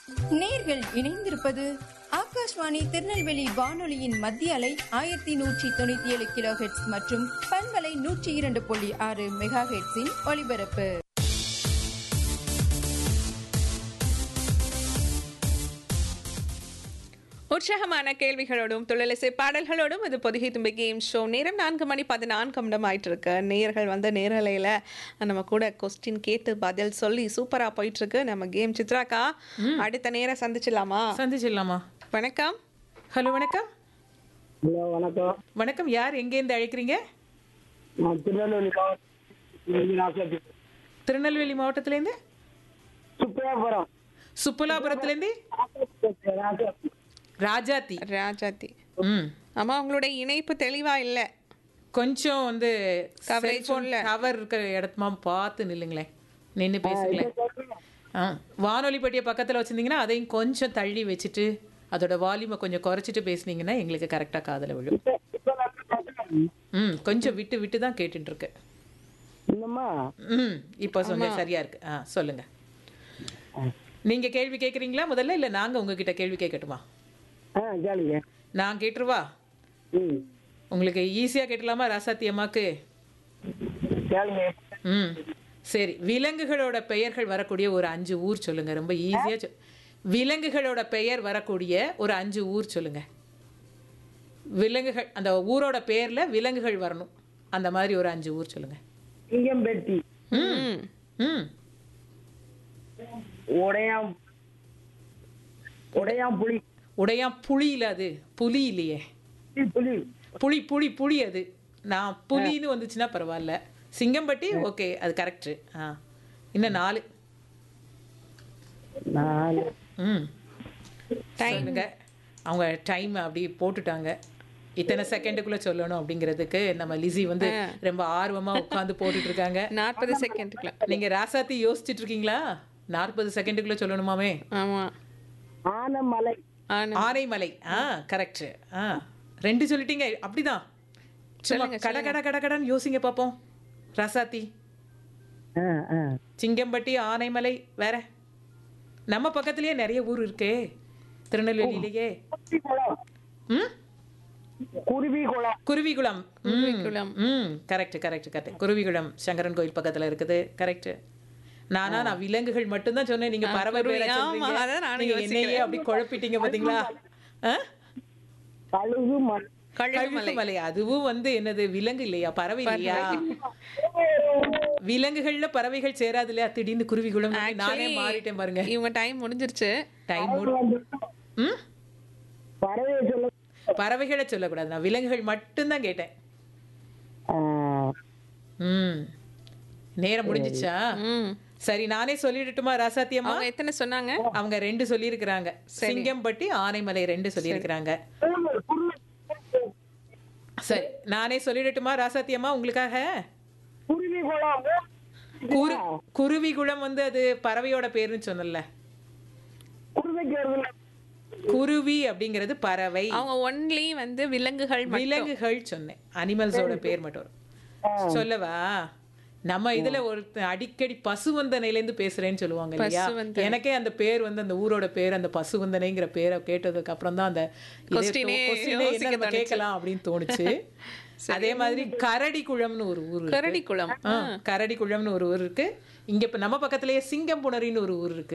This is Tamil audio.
நேர்கள் இணைந்திருப்பது ஆகாஷ்வாணி திருநெல்வேலி வானொலியின் மத்திய அலை ஆயிரத்தி நூற்றி தொண்ணூத்தி ஏழு கிலோ ஹெட்ஸ் மற்றும் பண்பலை நூற்றி இரண்டு புள்ளி ஆறு மெகா ஹெட்ஸின் ஒலிபரப்பு உற்சாகமான கேள்விகளோடும் தொழிலிசை பாடல்களோடும் இது பொதிகை தும்பி கேம் ஷோ நேரம் நான்கு மணி பதினான்கு நிமிடம் ஆயிட்டு இருக்கு நேர்கள் வந்து நேரலையில் நம்ம கூட கொஸ்டின் கேட்டு பதில் சொல்லி சூப்பராக போயிட்டு இருக்கு நம்ம கேம் சித்ராக்கா அடுத்த நேரம் சந்திச்சிடலாமா சந்திச்சிடலாமா வணக்கம் ஹலோ வணக்கம் ஹலோ வணக்கம் வணக்கம் யார் எங்கேருந்து அழைக்கிறீங்க நான் திருநெல்வேலி மாவட்டம் ராசாத்தி திருநெல்வேலி மாவட்டத்துலேருந்து சுப்பையாபுரம் சுப்புலாபுரத்துலேருந்து ராசாத்தி ராஜாத்தி ராஜாத்தி ம் அம்மா உங்களுடைய இணைப்பு தெளிவா இல்லை கொஞ்சம் வந்து Coverage செல்போன் இல்ல. டவர் இருக்கிற இடத்துமா பார்த்து நில்லுங்களேன் நின்று பேசுங்களேன் ஆ வானொலி பெட்டியை பக்கத்தில் வச்சுருந்தீங்கன்னா அதையும் கொஞ்சம் தள்ளி வச்சுட்டு அதோட வால்யூமை கொஞ்சம் குறைச்சிட்டு பேசுனீங்கன்னா எங்களுக்கு கரெக்டாக காதில் விழும் ம் கொஞ்சம் விட்டு விட்டு தான் கேட்டுட்டு இருக்கு இல்லம்மா ம் இப்போ சொல்லுங்க சரியா இருக்கு ஆ சொல்லுங்க நீங்க கேள்வி கேட்குறீங்களா முதல்ல இல்லை நாங்க உங்ககிட்ட கேள்வி கேட்கட்டுமா ஆ கேளுங்க நான் கேட்டுருவா ம் உங்களுக்கு ஈஸியா கேட்டலாமா ராசாத்தி அம்மாக்கு கேளுங்க ம் சரி விலங்குகளோட பெயர்கள் வரக்கூடிய ஒரு அஞ்சு ஊர் சொல்லுங்க ரொம்ப ஈஸியா சொ விலங்குகளோட பெயர் வரக்கூடிய ஒரு அஞ்சு ஊர் சொல்லுங்க விலங்குகள் அந்த ஊரோட பேர்ல விலங்குகள் வரணும் அந்த மாதிரி ஒரு அஞ்சு ஊர் சொல்லுங்க சிங்கம்பேட்டி ம் ம் உடையாம் உடையாம் புலி உடையான் புலி இல்ல அது புலி இல்லையே புலி புளி புளி புளி அது நான் புலின்னு வந்துச்சுன்னா பரவாயில்ல சிங்கம்பட்டி ஓகே அது கரெக்டு ஆ இன்னும் நாலு நாலு ம் சொல்லுங்க அவங்க டைம் அப்படி போட்டுட்டாங்க இத்தனை செகண்டுக்குள்ள சொல்லணும் அப்படிங்கிறதுக்கு நம்ம லிசி வந்து ரொம்ப ஆர்வமா உட்காந்து போட்டுட்டு இருக்காங்க நாற்பது செகண்டுக்குள்ள நீங்க ராசாத்தி யோசிச்சுட்டு இருக்கீங்களா நாற்பது செகண்டுக்குள்ள சொல்லணுமாமே ஆமா ஆனமலை ஆனா ஆனைமலை ஆ கரெக்ட் ஆ ரெண்டு சொல்லிட்டீங்க அப்படிதான் சும்மா கட கட கட கடன்னு யோசிங்க பார்ப்போம் ராசாத்தி ஆ ஆ சிங்கம்பட்டி ஆனைமலை வேற நம்ம பக்கத்துலயே நிறைய ஊர் இருக்கே திருநெல்வேலியிலேயே குருவிகுளம் ம் குருவிகுளம் குருவிகுளம் ம். குருவிகுளம். ம் correct correct correct Kuruvikulam Sankaran Kovil பக்கத்துல இருக்குது கரெக்ட் நானா நான் விலங்குகள் மட்டும்தான் சொன்னேன் நீங்க பறவை குருவி, பேரை ஆமா, சொல்றீங்க. அதான் நானும் நீங்க என்னையே அப்படி குழப்பிட்டீங்க பாத்தீங்களா ஆ? கழுகு மலை கழுகுமலை கழுகுமலை அதுவும் வந்து என்னது விலங்கு இல்லையா பறவை இல்லையா விலங்குகள்ல பறவைகள் சேராது இல்லையா திடீர்னு குருவிகுளம் நானே மாறிட்டேன் பாருங்க இவங்க டைம் முடிஞ்சிருச்சு டைம் ம் பறவையை சொல்ல பறவைகளை சொல்லக்கூடாது நான் விலங்குகள் மட்டும்தான் கேட்டேன் ஆ, ம் நேரம் முடிஞ்சிச்சா ம் சரி நானே சொல்லிடட்டுமா ராசாத்தி அம்மா அவங்க எத்தனை சொன்னாங்க அவங்க ரெண்டு சொல்லியிருக்கிறாங்க சிங்கம்பட்டி ஆனைமலை ரெண்டு சொல்லியிருக்கிறாங்க சரி நானே சொல்லிடட்டுமா ராசாத்தி அம்மா உங்களுக்காக குருவிகுளம் குரு குருவிகுளம் வந்து அது பறவையோட பேருன்னு சொன்னல குருவிக்கு வருதுல்ல குருவி அப்படிங்கிறது பறவை அவங்க ஒன்லி வந்து விலங்குகள் மட்டும். விலங்குகள் சொன்னேன் அனிமல்ஸோட பேர் மட்டும் வரும். சொல்லவா நம்ம இதுல ஒரு அடிக்கடி பசுவந்தனையில இருந்து பேசுறேன்னு சொல்லுவாங்க இல்லையா பசுவந்தனை. எனக்கே அந்த பேர் வந்து அந்த ஊரோட பேர் அந்த பசுவந்தனைங்கிற பேரை கேட்டதுக்கு அப்புறம் தான் அந்த இதே Question ஏ question ஏ யோசிக்க என்ன நம்ம தோணுச்சு. கேட்கலாம் அப்படின்னு தோணுச்சு அதே மாதிரி கரடி குளம்னு ஒரு ஊர் இருக்கு. கரடிக்குளம் ஆ, கரடி குளம்னு ஒரு ஊர் இருக்கு இங்க இப்ப நம்ம பக்கத்துலயே சிங்கம்புணரின்னு ஒரு ஊர் இருக்கு